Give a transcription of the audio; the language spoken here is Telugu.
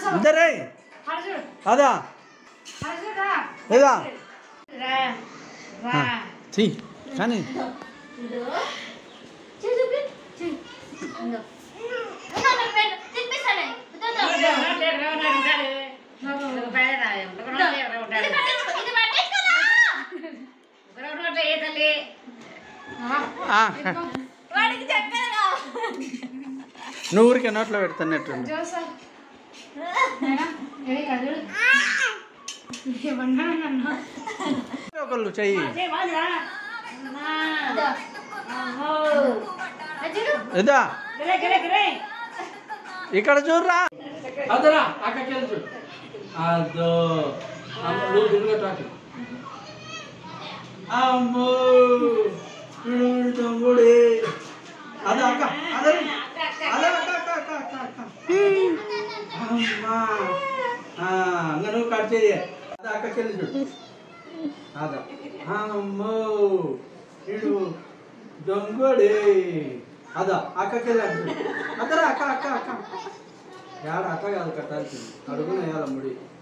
ఇద్దరే ఆడ చూడు అదా ఆడ చూడురా లేదా రా రా చెయ్యి కానీ చూడు చెయ్యి చూపి చెయ్యి ఇందో ఇంకా నాకు పెట్టు తిప్పిస్తానే ఇదో ఉంటాడు, ఉంటాడు, ఉంటాడు. ఒక పేద రాయం. ఒక నోట్లో ఎవరో ఉంటాడు. ఇది పట్టించుకో ఇది పట్టించుకోరా ఒక నోట్లో ఏ తల్లి ఆ, వాడికి చెప్పేదా నువ్వు ఊరికే నోట్లో పెడుతున్నట్టు జోసా నేనా ఏది కాదు ఏమన్నా నన్ను ఒకళ్ళు చెయ్యి అదే బాగా ఇదో ఆహో అది చూడు ఇదా గరే గరే గరే ఇక్కడ చూడరా అదరా అక్కడికి వెళ్ళి చూడు అదో అమ్మ, నువ్వు తిరగటాకి అమ్మో వీడు వీడు తమ్ముడే అదే అక్క అదే అదే అక్క అక్క అక్క అక్క అక్క అమ్మా ఆ, ఇంకా నువ్వు కట్ చేయ అదే అక్కకి వెళ్ళి చూడు అదా అమ్మో వీడు దొంగడే అదా అక్కకి వెళ్ళి అటు చూడు అదరా అక్క అక్క అక్క యాడ అక్క కాదు కట్టాల్సింది అడుగున వేయాల ముడి